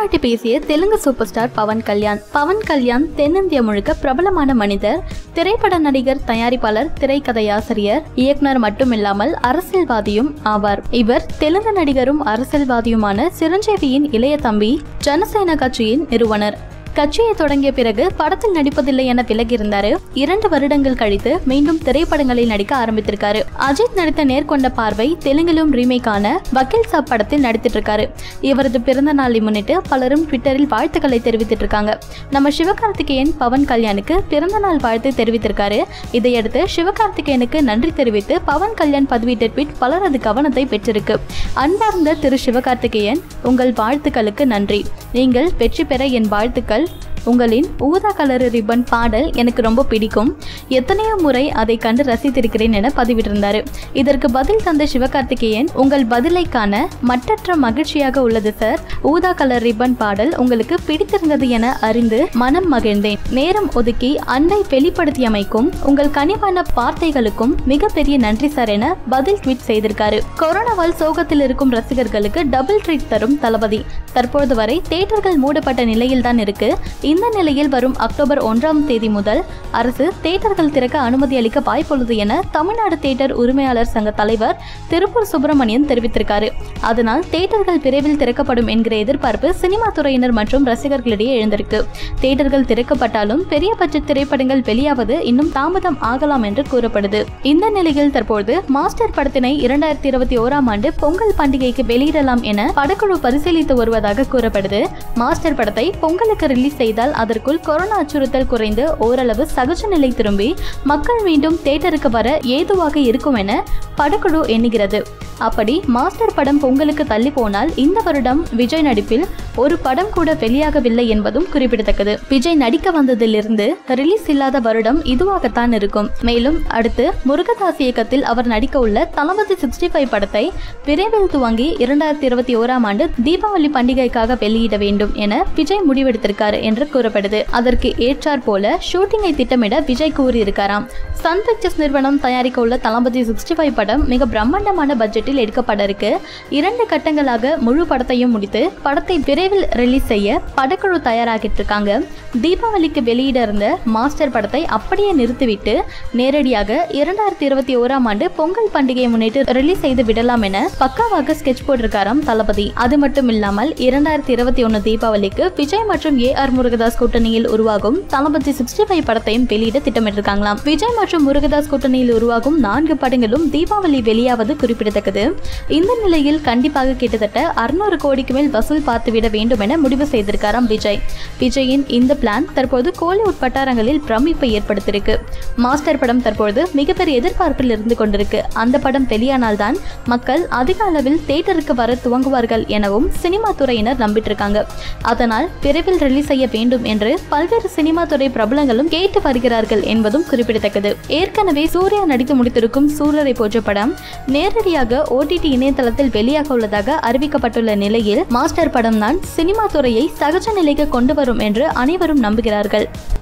பாராட்டி பேசிய Telugu super star Pawan Kalyan Pawan Kalyan தென்னிந்தியா முழுக்க பிரபலமான மனிதர் திரைப்பட நடிகர் தயாரிப்பாளர் திரைக்கதையாசிரியர் இயக்குனர் மட்டுமில்லாமல் அரசியல்வாதியும் ஆவார் இவர் தெலுங்கு நடிகரும் அரசியல்வாதியுமான சிரஞ்சீவியின் இளைய தம்பி ஜனசேனா கட்சியின் நிறுவனர் கட்சியை தொடங்கிய பிறகு படத்தில் நடிப்பதில்லை என விலகியிருந்தாரு இரண்டு வருடங்கள் கழித்து மீண்டும் திரைப்படங்களில் நடிக்க ஆரம்பித்திருக்காரு அஜித் நடித்த நேர்கொண்ட பார்வை தெலுங்கிலும் ரீமேக்கான வக்கீல் சாப் படத்தில் நடித்திட்டு இருக்காரு இவரது பிறந்த நாளை முன்னிட்டு பலரும் ட்விட்டரில் வாழ்த்துக்களை தெரிவித்திட்டு இருக்காங்க நம்ம சிவகார்த்திகேயன் பவன் கல்யாணுக்கு பிறந்த நாள் வாழ்த்து தெரிவித்திருக்காரு இதையடுத்து சிவகார்த்திகேயனுக்கு நன்றி தெரிவித்து பவன் கல்யாண் பதிவிட்ட ட்வீட் பலரது கவனத்தை பெற்றிருக்கு அன்பார்ந்த திரு சிவகார்த்திகேயன் உங்கள் வாழ்த்துக்களுக்கு நன்றி நீங்கள் வெற்றி பெற என் வாழ்த்துக்கள் உங்களின் ஊதா கலர் ரிப்பன் பாடல் எனக்கு ரொம்ப பிடிக்கும் எத்தனையோ முறை அதை கண்டு ரசித்திருக்கிறேன் என பதிவிட்டிருந்தாரு இதற்கு பதில் தந்த சிவகார்த்திகேயன் உங்கள் பதிலை காண மட்டற்ற மகிழ்ச்சியாக உள்ளது சார் ஊதா கலர் ரிப்பன் பாடல் உங்களுக்கு பிடித்திருந்தது என அறிந்து மனம் மகிழ்ந்தேன் நேரம் ஒதுக்கி அன்பை வெளிப்படுத்தியமைக்கும் உங்கள் கனிவான வார்த்தைகளுக்கும் மிகப்பெரிய நன்றி சார் என பதில் ட்வீட் செய்திருக்காரு கொரோனாவால் சோகத்தில் இருக்கும் ரசிகர்களுக்கு டபுள் ட்ரீட் தரும் தளபதி தற்போது வரை தேட்டர்கள் மூடப்பட்ட நிலையில் தான் இருக்கு இந்த நிலையில் வரும் அக்டோபர் ஒன்றாம் தேதி முதல் அரசு தேட்டர்கள் திறக்க அனுமதி அளிக்க வாய்ப்புள்ளது என தமிழ்நாடு தேட்டர் உரிமையாளர் சங்க தலைவர் திருப்பூர் சுப்பிரமணியன் தெரிவித்திருக்காரு அதனால் தேட்டர்கள் விரைவில் திறக்கப்படும் என்கிற எதிர்பார்ப்பு சினிமா துறையினர் மற்றும் ரசிகர்களிடையே எழுந்திருக்கு தேட்டர்கள் திறக்கப்பட்டாலும் பெரிய பட்ஜெட் திரைப்படங்கள் வெளியாவது இன்னும் தாமதம் ஆகலாம் என்று கூறப்படுது இந்த நிலையில் தற்போது மாஸ்டர் படத்தினை இரண்டாயிரத்தி இருபத்தி ஓராம் ஆண்டு பொங்கல் பண்டிகைக்கு வெளியிடலாம் என படக்குழு பரிசீலித்து வருவதாக கூறப்படுது மாஸ்டர் படத்தை பொங்கலுக்கு ரிலீஸ் செய்தால் அதற்குள் கொரோனா அச்சுறுத்தல் குறைந்து ஓரளவு சகஜ நிலை திரும்பி மக்கள் மீண்டும் தேட்டருக்கு வர ஏதுவாக இருக்கும் என படக்குழு எண்ணுகிறது அப்படி மாஸ்டர் படம் பொங்கலுக்கு தள்ளி போனால் இந்த வருடம் விஜய் நடிப்பில் ஒரு படம் கூட வெளியாகவில்லை என்பதும் குறிப்பிடத்தக்கது விஜய் நடிக்க வந்ததிலிருந்து ரிலீஸ் இல்லாத வருடம் இதுவாகத்தான் இருக்கும் மேலும் அடுத்து முருகதாஸ் இயக்கத்தில் அவர் நடிக்க உள்ள தளபதி சிக்ஸ்டி ஃபைவ் படத்தை விரைவில் துவங்கி இரண்டாயிரத்தி இருபத்தி ஓராம் ஆண்டு தீபாவளி பண்டிகைக்காக வெளியிட வேண்டும் என விஜய் முடிவெடுத்திருக்காரு என்று கூறப்படுது அதற்கு ஏற்றாற் போல ஷூட்டிங்கை திட்டமிட விஜய் கூறியிருக்காராம் சன் பிக்சர்ஸ் நிறுவனம் தயாரிக்க உள்ள தளபதி சிக்ஸ்டி ஃபைவ் படம் மிக பிரம்மாண்டமான பட்ஜெட்டில் எடுக்கப்பட இருக்கு இரண்டு கட்டங்களாக முழு படத்தையும் முடித்து படத்தை விரைவில் ரிலீஸ் செய்ய படக்குழு தயாராகிட்டு இருக்காங்க தீபாவளிக்கு வெளியிட இருந்த மாஸ்டர் படத்தை அப்படியே நிறுத்திவிட்டு நேரடியாக இரண்டாயிரத்தி இருபத்தி ஓராம் ஆண்டு பொங்கல் பண்டிகையை முன்னிட்டு ரிலீஸ் செய்து விடலாம் என பக்காவாக ஸ்கெட்ச் போட்டிருக்காராம் தளபதி அது மட்டும் இல்லாமல் இரண்டாயிரத்தி இருபத்தி ஒன்னு தீபாவளிக்கு விஜய் மற்றும் ஏ ஆர் முருகதாஸ் கூட்டணியில் உருவாகும் தளபதி சிக்ஸ்டி ஃபைவ் படத்தையும் வெளியிட திட்டமிட்டிருக்காங்களாம் விஜய் மற்றும் முருகதாஸ் கூட்டணியில் உருவாகும் நான்கு படங்களும் தீபாவளி வெளியாவது குறிப்பிடத்தக்கது இந்த நிலையில் கண்டிப்பாக கிட்டத்தட்ட அறுநூறு கோடிக்கு மேல் வசூல் பார்த்துவிட வேண்டும் என முடிவு செய்திருக்காராம் விஜய் விஜயின் இந்த பிளான் தற்போது கோலிவுட் வட்டாரங்களில் பிரமிப்பை ஏற்படுத்தியிருக்கு மாஸ்டர் படம் தற்போது மிகப்பெரிய எதிர்பார்ப்பில் இருந்து கொண்டிருக்கு அந்த படம் வெளியானால்தான் மக்கள் அதிக அளவில் தேட்டருக்கு வர துவங்குவார்கள் எனவும் சினிமா துறையினர் நம்பிட்டு இருக்காங்க அதனால் விரைவில் ரிலீஸ் செய்ய வேண்டும் என்று பல்வேறு சினிமா துறை பிரபலங்களும் கேட்டு வருகிறார்கள் என்பதும் குறிப்பிடத்தக்கது ஏற்கனவே சூர்யா நடித்து முடித்திருக்கும் சூரரை போன்ற படம் நேரடியாக ஓடிடி இணையதளத்தில் வெளியாக உள்ளதாக அறிவிக்கப்பட்டுள்ள நிலையில் மாஸ்டர் படம் தான் சினிமா துறையை சகஜ நிலைக்கு கொண்டு வரும் என்று அனைவரும் நம்புகிறார்கள்